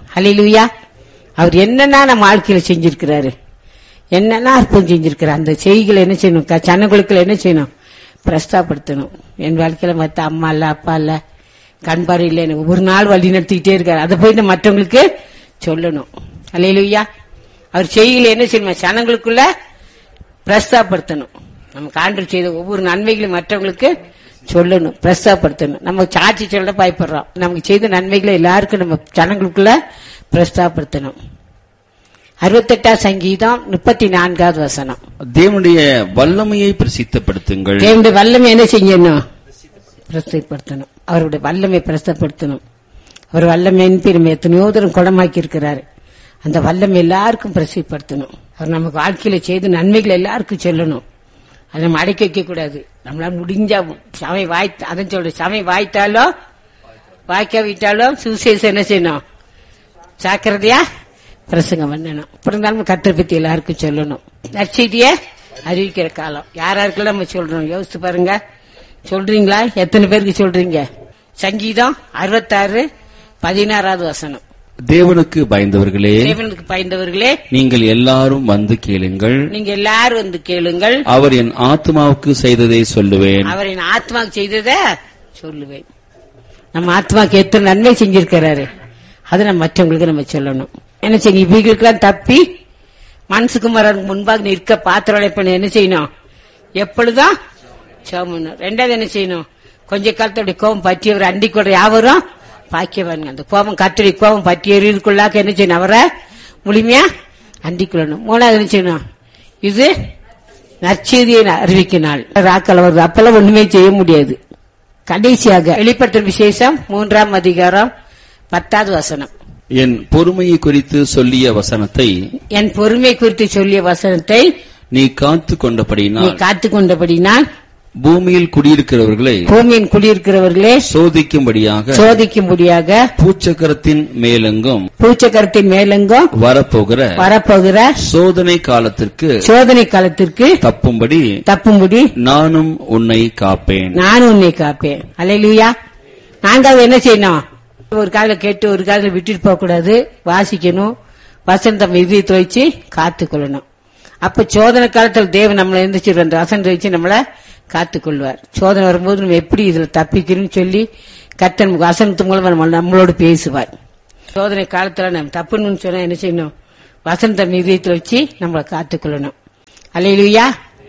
ஹalleluya அவர் என்னென்ன நம்ம வாழ்க்கையில செஞ்சிருக்கிறாரு என்னென்ன அற்புதம் செஞ்சிருக்கிறார் அந்த செய்திகளை என்ன செய்யணும் க- ஜனங்களுக்குள்ள என்ன செய்யணும் பிரஸ்தாப்படுத்தணும் என் வாழ்க்கையில மத்த அம்மா இல்ல அப்பா இல்ல கண்பாரு இல்ல எனக்கு ஒரு நாள் வழி நடத்திக்கிட்டே இருக்காரு அதை போய் நம்ம மற்றவங்களுக்கு சொல்லணும் ஹalleluya அவர் செய்திகளை என்ன செய்யணும் ஜனங்களுக்குள்ள பிரஸ்தாப்படுத்தணும் நமக்கு ஆண்டவர் செய்த ஒவ்வொரு நன்மைகளையும் மற்றவங்களுக்கு சொல்லணும் பிரஸ்தாப்படுத்தணும் நம்ம சாட்சி சொல்ல பயப்படுறோம் நமக்கு செய்த நன்மைகளை எல்லாருக்கும் நம்ம ஜனங்களுக்குள்ள பிரஸ்தாப்படுத்தணும் அறுபத்தெட்டாம் சங்கீதம் முப்பத்தி நான்காவது வசனம் தேவனுடைய வல்லமையை பிரசித்தப்படுத்துங்கள் தேவனுடைய வல்லமை என்ன செய்யணும் பிரஸ்தப்படுத்தணும் அவருடைய வல்லமை பிரஸ்தப்படுத்தணும் அவர் வல்லமையின் நம்ம எத்தனையோ தூரம் குணமாக்கி இருக்கிறாரு அந்த வல்லமை எல்லாருக்கும் பிரசிப்படுத்தணும் அவர் நமக்கு வாழ்க்கையில செய்த நன்மைகளை எல்லாருக்கும் சொல்லணும் அதை நம்ம அடக்கி வைக்க கூடாது நம்மளால முடிஞ்சா சமை வாய் அதான் சொல்ற சமை வாய்த்தாலோ வாய்க்காவிட்டாலும் சுவிசேஷம் என்ன செய்யணும் ஜாக்கிரதையா பிரசங்கம் பண்ணணும் அப்புறம் இருந்தாலும் கத்தரை பத்தி எல்லாருக்கும் சொல்லணும் நற்செய்திய அறிவிக்கிற காலம் யார் யாருக்கெல்லாம் நம்ம சொல்றோம் யோசித்து பாருங்க சொல்றீங்களா எத்தனை பேருக்கு சொல்றீங்க சங்கீதம் அறுபத்தாறு பதினாறாவது வசனம் தேவனுக்கு பயந்தவர்களே தேவனுக்கு பயந்தவர்களே நீங்கள் எல்லாரும் வந்து கேளுங்கள் நீங்க எல்லாரும் வந்து கேளுங்கள் அவர் என் ஆத்மாவுக்கு செய்ததை சொல்லுவேன் அவரின் ஆத்மாவுக்கு செய்தத சொல்லுவேன் நம்ம ஆத்மாக்கு எத்தனை நன்மை செஞ்சிருக்கிறாரு அதை நம்ம மற்றவங்களுக்கு நம்ம சொல்லணும் என்ன செய்யணும் இவங்களுக்கெல்லாம் தப்பி மனசுக்குமாரனுக்கு முன்பாக நிற்க பாத்திரம் பண்ண என்ன செய்யணும் எப்பொழுதும் சோமணும் ரெண்டாவது என்ன செய்யணும் கொஞ்ச காலத்தோட கோபம் பற்றியவர் அண்டிக் கொள்ற யாவரும் பாக்கியவானுங்க அந்த கோபம் கத்துடைய கோபம் பற்றியவர்களுக்குள்ளாக்க என்ன செய்யணும் அவரை முழுமையா அண்டிக் கொள்ளணும் மூணாவது என்ன செய்யணும் இது நற்செய்தியை அறிவிக்க நாள் ராக்கள் வருது அப்பெல்லாம் ஒண்ணுமே செய்ய முடியாது கடைசியாக வெளிப்படுத்தும் விசேஷம் மூன்றாம் அதிகாரம் பத்தாவது வசனம் என் பொறுமையை குறித்து சொல்லிய வசனத்தை என் பொறுமை குறித்து சொல்லிய வசனத்தை நீ காத்து நீ கொண்டபடியினால் காத்து கொண்டபடினால் பூமியில் குடியிருக்கிறவர்களை பூமியின் குடியிருக்கிறவர்களே சோதிக்கும்படியாக சோதிக்கும்படியாக பூச்சக்கரத்தின் மேலெங்கும் பூச்சக்கரத்தின் மேலெங்கும் வரப்போகிற வரப்போகிற சோதனை காலத்திற்கு சோதனை காலத்திற்கு தப்பும்படி தப்பும்படி நானும் உன்னை காப்பேன் நான் உன்னை காப்பேன் அலையிலுயா நான்காவது என்ன செய்யணும் ஒரு காதுல கேட்டு ஒரு காதுல விட்டுட்டு போக கூடாது வாசிக்கணும் வசந்தம் இதயத்தை வச்சு காத்துக்கொள்ளணும் அப்ப சோதனை காலத்தில் தேவன் நம்மளை எந்திரிச்சு அந்த வசனத்தை வச்சு நம்மள காத்துக்கொள்வார் சோதனை வரும்போது நம்ம எப்படி இதுல தப்பிக்கணும்னு சொல்லி கத்தன் வசனத்து மூலமா நம்ம நம்மளோட பேசுவார் சோதனை காலத்துல நம்ம தப்புன்னு சொன்னா என்ன செய்யணும் வசந்தம் இதயத்தை வச்சு நம்மளை காத்துக்கொள்ளணும் அலையிலுயா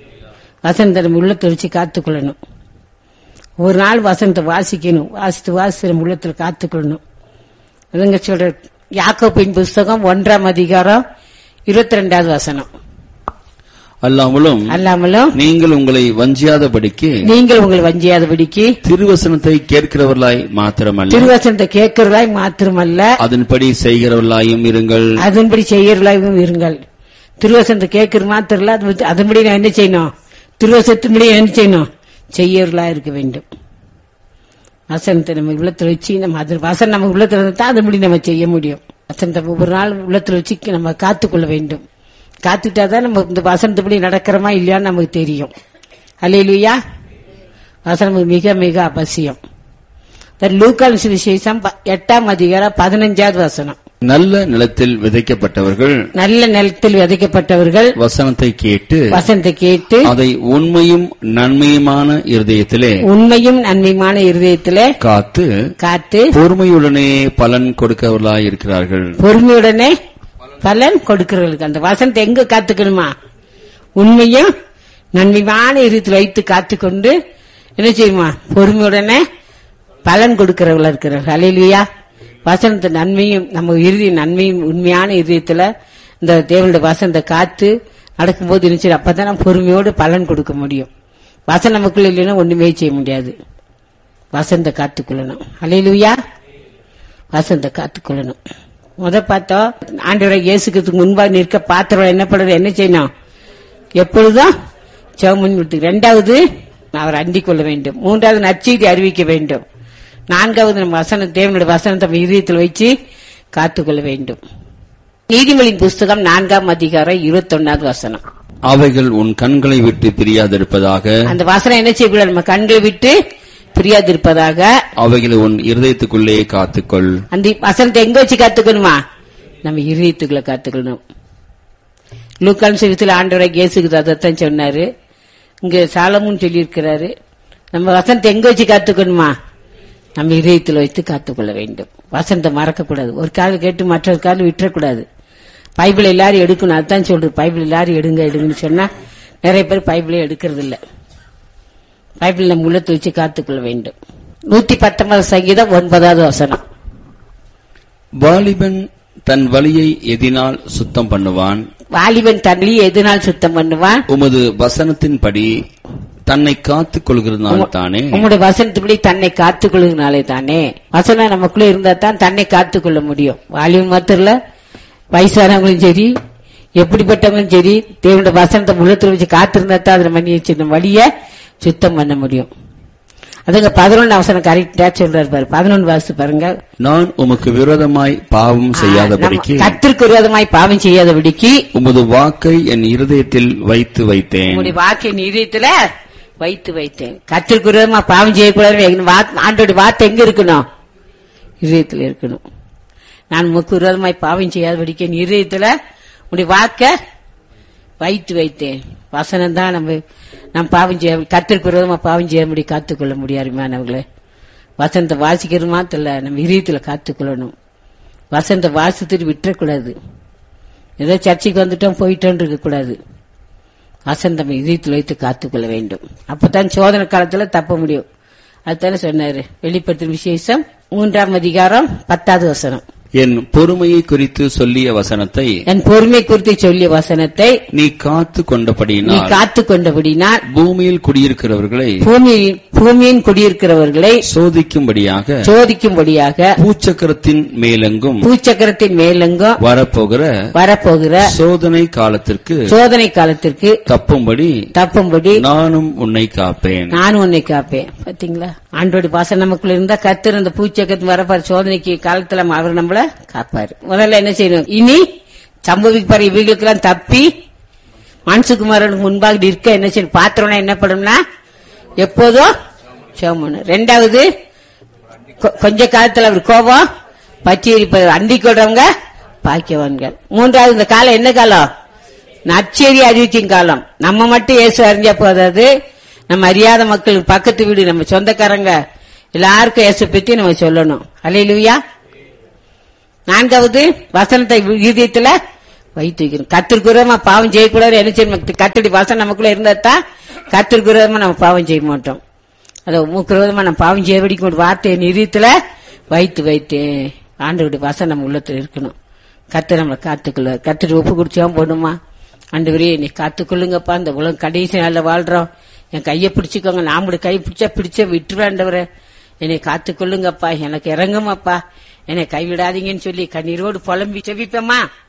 வசந்தம் நம்ம உள்ளத்தை வச்சு காத்துக்கொள்ளணும் ஒரு நாள் வசனத்தை வாசிக்கணும் வாசித்து வாசித்து நம்ம உள்ளத்துல காத்துக்கொள்ளணும் அதுங்க சொல்ற யாக்கோப்பின் புஸ்தகம் ஒன்றாம் அதிகாரம் இருபத்தி ரெண்டாவது வசனம் அல்லாமலும் அல்லாமலும் நீங்கள் உங்களை வஞ்சியாதபடிக்கு நீங்கள் உங்களை வஞ்சியாதபடிக்கு திருவசனத்தை கேட்கிறவர்களாய் மாத்திரமல்ல திருவசனத்தை கேட்கிறவர்களாய் மாத்திரமல்ல அதன்படி செய்கிறவர்களாயும் இருங்கள் அதன்படி செய்யறவர்களாகவும் இருங்கள் திருவசனத்தை கேட்கிற மாத்திரம் இல்ல, அது வந்து அதன்படி நான் என்ன செய்யணும் திருவசனத்தின்படி என்ன செய்யணும் செய்யறவர்களா இருக்க வேண்டும் வசனத்தை நம்ம உள்ளத்துல வச்சு நம்ம அது வசனம் நம்ம உள்ளத்துல இருந்தா தான் அதன்படி நம்ம செய்ய முடியும் வசனத்தை ஒவ்வொரு நாள் உள்ளத்துல வச்சு நம்ம காத்துக்கொள்ள வேண்டும் காத்துட்டாதான் நம்ம இந்த வசனத்துப்படி நடக்கிறோமா இல்லையான்னு நமக்கு தெரியும் அல்லையா வசனம் மிக மிக அவசியம் லூக்கால் சுவிசேஷம் ப- எட்டாம் அதிகாரம் பதினஞ்சாவது வசனம் நல்ல நிலத்தில் விதைக்கப்பட்டவர்கள் நல்ல நிலத்தில் விதைக்கப்பட்டவர்கள் வசனத்தை கேட்டு வசனத்தை கேட்டு அதை உண்மையும் நன்மையுமான இருதயத்திலே உண்மையும் நன்மையுமான இருதயத்திலே காத்து காத்து பொறுமையுடனே பலன் கொடுக்கவர்களாய் இருக்கிறார்கள் பொறுமையுடனே பலன் கொடுக்கிறவர்களுக்கு அந்த வசனத்தை எங்க காத்துக்கணுமா உண்மையும் நன்மையான இருத்தில் வைத்து காத்துக்கொண்டு என்ன செய்யுமா பொறுமையுடனே பலன் கொடுக்கிறவர்களா இருக்கிறார்கள் அலையிலியா வசனத்தை நன்மையும் நம்ம இறுதி நன்மையும் உண்மையான இதயத்துல இந்த தேவனுடைய வசனத்தை காத்து நடக்கும்போது இருந்துச்சு அப்பதான் நம்ம பொறுமையோடு பலன் கொடுக்க முடியும் வசனம் நமக்குள்ள இல்லைன்னா ஒண்ணுமே செய்ய முடியாது வசந்த காத்துக்கொள்ளணும் அலையிலுயா வசந்த காத்துக்கொள்ளணும் முத பார்த்தோம் ஆண்டவரை இயேசுக்கு முன்பாக நிற்க பாத்திரம் என்ன பண்றது என்ன செய்யணும் எப்பொழுதும் சவுமன் இரண்டாவது அவர் அண்டிக் கொள்ள வேண்டும் மூன்றாவது நற்செய்தி அறிவிக்க வேண்டும் நான்காவது நம்ம வசனம் தேவனுடைய வசனத்தை நம்ம இதயத்தில் வச்சு காத்துக்கொள்ள வேண்டும் நீதிமொழியின் புஸ்தகம் நான்காம் அதிகாரம் இருபத்தொன்னாவது வசனம் அவைகள் உன் கண்களை விட்டு பிரியாதிருப்பதாக அந்த வசனம் என்ன செய்யக்கூடாது நம்ம கண்களை விட்டு பிரியாதிருப்பதாக அவைகளை உன் இருதயத்துக்குள்ளே காத்துக்கொள் அந்த வசனத்தை எங்க வச்சு கத்துக்கணுமா நம்ம இருதயத்துக்குள்ள கத்துக்கணும் லூக்கான் சிவத்தில் ஆண்டவரை இயேசுக்கு அதைத்தான் சொன்னாரு இங்க சாலமும் சொல்லியிருக்கிறாரு நம்ம வசனத்தை எங்க வச்சு காத்துக்கணுமா நம்ம இதயத்தில் வைத்து காத்துக்கொள்ள வேண்டும் வசனத்தை மறக்கக்கூடாது ஒரு கால் கேட்டு மற்றொரு கால் விட்டுறக்கூடாது பைபிள் எல்லாரும் எடுக்கணும் அதுதான் சொல்றது பைபிள் எல்லாரும் எடுங்க எடுங்கன்னு சொன்னா நிறைய பேர் பைபிளே எடுக்கிறது இல்ல பைபிள் நம்ம உள்ளத்தை வச்சு காத்துக்கொள்ள வேண்டும் நூத்தி பத்தொன்பது சங்கீதம் ஒன்பதாவது வசனம் வாலிபன் தன் வழியை எதினால் சுத்தம் பண்ணுவான் வாலிபன் தண்ணி எதுனால் சுத்தம் பண்ணுவான் உமது வசனத்தின்படி தன்னை காத்துக் கொள்கிறதுனால் தானே உங்களுடைய வசனத்துப்படி தன்னை காத்துக்கொள்ளுனாலே தானே வசனம் நமக்குள்ள இருந்தா தான் தன்னை காத்துக்கொள்ள முடியும் வாலிபன் மாத்திரம் இல்ல, வயசானவங்களும் சரி எப்படிப்பட்டவங்களும் சரி தேவனுடைய வசனத்தை உள்ளத்துல வச்சு காத்திருந்தா தான் அதுல மணி வச்சு வழிய சுத்தம் பண்ண முடியும் அதுங்க பதினொன்று அவசரம் கரெக்டா சொல்றாரு பாரு பதினொன்று வாசு பாருங்க நான் உமக்கு விரோதமாய் பாவம் செய்யாதபடிக்கு கத்திற்கு விரோதமாய் பாவம் செய்யாதபடிக்கு உமது வாக்கை என் இருதயத்தில் வைத்து வைத்தேன் உங்களுடைய வாக்கை நீதியத்துல வைத்து வைத்தேன் கத்திற்கு விரோதமா பாவம் செய்யக்கூடாது எங்க வா- ஆண்டோட வார்த்தை எங்க இருக்கணும் இதயத்துல இருக்கணும் நான் உமக்கு விரோதமாய் பாவம் செய்யாதபடிக்கு என் இதயத்துல உடைய வாக்க வைத்து வைத்தேன் வசனம் தான் நம்ம நம்ம பாவம் செய்ய கத்திற்கு விரோதமா பாவம் செய்ய முடியும் காத்துக்கொள்ள முடியாதுமானவர்களே வசனத்தை வாசிக்கிறது மாத்திரம் இல்ல நம்ம இதயத்துல காத்துக்கொள்ளணும் வசனத்தை வாசித்துட்டு விட்டுறக்கூடாது ஏதோ சர்ச்சைக்கு வந்துட்டோம் போயிட்டோம் இருக்க கூடாது வசந்தம் இதயத்தில் வைத்து காத்துக்கொள்ள வேண்டும் அப்பதான் சோதனை காலத்துல தப்ப முடியும் அதுதானே சொன்னாரு வெளிப்படுத்தும் விசேஷம் மூன்றாம் அதிகாரம் பத்தாவது வசனம் என் பொறுமையை குறித்து சொல்லிய வசனத்தை என் பொறுமை குறித்து சொல்லிய வசனத்தை நீ காத்து நீ கொண்டபடியினால் காத்து கொண்டபடினால் பூமியில் குடியிருக்கிறவர்களை பூமியின் பூமியின் குடியிருக்கிறவர்களை சோதிக்கும்படியாக சோதிக்கும்படியாக பூச்சக்கரத்தின் மேலெங்கும் பூச்சக்கரத்தின் மேலெங்கும் வரப்போகிற வரப்போகிற சோதனை காலத்திற்கு சோதனை காலத்திற்கு தப்பும்படி தப்பும்படி நானும் உன்னை காப்பேன் நானும் உன்னை காப்பேன் பாத்தீங்களா ஆண்டோட பாசம் நமக்குள்ள இருந்தா கத்தர் அந்த பூச்சக்கத்து வரப்பாரு சோதனைக்கு காலத்துல அவர் நம்மள காப்பாரு முதல்ல என்ன செய்யணும் இனி சம்பவிப்பாரு இவைகளுக்கு எல்லாம் தப்பி மனசுக்குமாரனுக்கு முன்பாக இருக்க என்ன செய்யணும் பாத்திரம்னா என்ன பண்ணும்னா எப்போதும் சோமணும் ரெண்டாவது கொ- கொஞ்ச காலத்துல அவர் கோபம் பச்சை எரிப்பது அண்டி கொள்றவங்க பாக்கியவான்கள் மூன்றாவது இந்த காலம் என்ன காலம் நற்செய்தி அறிவிக்கும் காலம் நம்ம மட்டும் இயேசு அறிஞ்சா போதாது நம்ம அறியாத மக்கள் பக்கத்து வீடு நம்ம சொந்தக்காரங்க எல்லாருக்கும் இயேசு பத்தி நம்ம சொல்லணும் அல்லையிலுயா நான்காவது வசனத்தை இதயத்துல வைத்து வைக்கணும் கத்திற்குறமா பாவம் செய்யக்கூடாது என்ன செய்யணும் கத்தடி வசனம் நமக்குள்ள இருந்தா தான் கத்திற்குறமா நம்ம பாவம் செய்ய மாட்டோம் அதை மூக்குறதமா நம்ம பாவம் செய்யபடிக்கு ஒரு வார்த்தையை நிறுத்தல வைத்து வைத்தேன் ஆண்டவருடைய வசனம் நம்ம உள்ளத்துல இருக்கணும் கத்து நம்மளை காத்துக்கொள்ள கத்துட்டு ஒப்பு குடிச்சோம் போடுமா ஆண்டவரே நீ காத்துக்கொள்ளுங்கப்பா இந்த உலகம் கடைசி நாள்ல வாழ்றோம் என் கையை பிடிச்சுக்கோங்க நாமளுடைய கை பிடிச்சா பிடிச்ச விட்டுருவாண்டவரே என்னை காத்துக்கொள்ளுங்கப்பா எனக்கு இறங்குமாப்பா என்னை கைவிடாதீங்கன்னு சொல்லி கண்ணீரோடு புலம்பி செவிப்பேம்மா